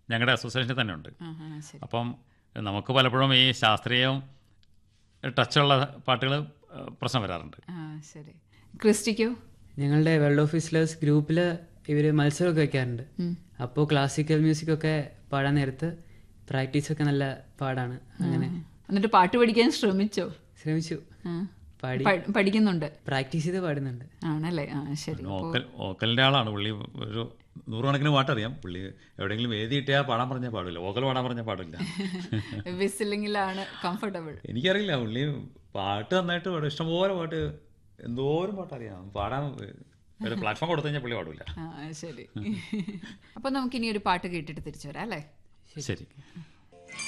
ഞങ്ങളുടെ അസോസിയേഷനിൽ തന്നെ ഉണ്ട് ആഹാ, ശരി അപ്പം നമുക്ക് പലപ്പോഴും ഈ ശാസ്ത്രീയവും ടച്ചുള്ള പാട്ടുകൾ പ്രശ്നം വരാറുണ്ട് ആ ശരി ക്രിസ്റ്റിക്കോ ഞങ്ങളുടെ വേൾഡ് ഓഫ് വിസ്ലേഴ്സ് ഗ്രൂപ്പിൽ ഇവർ മത്സരമൊക്കെ വെക്കാറുണ്ട് അപ്പോൾ ക്ലാസിക്കൽ മ്യൂസിക് ഒക്കെ പാടാൻ നേരത്ത് പ്രാക്ടീസൊക്കെ നല്ല പാടാണ് അങ്ങനെ എന്നിട്ട് പാട്ട് പഠിക്കാൻ ശ്രമിച്ചോ ശ്രമിച്ചു ആ. പാടി പ- പഠിക്കുന്നുണ്ട് പ്രാക്ടീസ് ചെയ്ത് പാടുന്നുണ്ട് ആണല്ലേ ആ ശരി ഓക്കൽ ഓക്കലിൻ്റെ ആളാണ് പുള്ളി ഒരു നൂറുകണക്കിന് പാട്ടറിയാം പുള്ളി എവിടെയെങ്കിലും എഴുതി കിട്ടിയാൽ പാടാൻ പറഞ്ഞാൽ പാടില്ല ഓക്കൽ പാടാൻ പറഞ്ഞാൽ പാടില്ല വിസിലിങ്ങിലാണ് കംഫർട്ടബിൾ എനിക്കറിയില്ല പുള്ളി പാട്ട് നന്നായിട്ട് പാടും ഇഷ്ടംപോലെ പാട്ട് എന്തോരം പാട്ടറിയാം പാടാൻ ഒരു പ്ലാറ്റ്ഫോം കൊടുത്തു കഴിഞ്ഞാൽ പുള്ളി പാടില്ല ആ ശരി അപ്പൊ നമുക്കിനി ഒരു പാട്ട് കേട്ടിട്ട് തിരിച്ചു വരാം അല്ലേ ശരി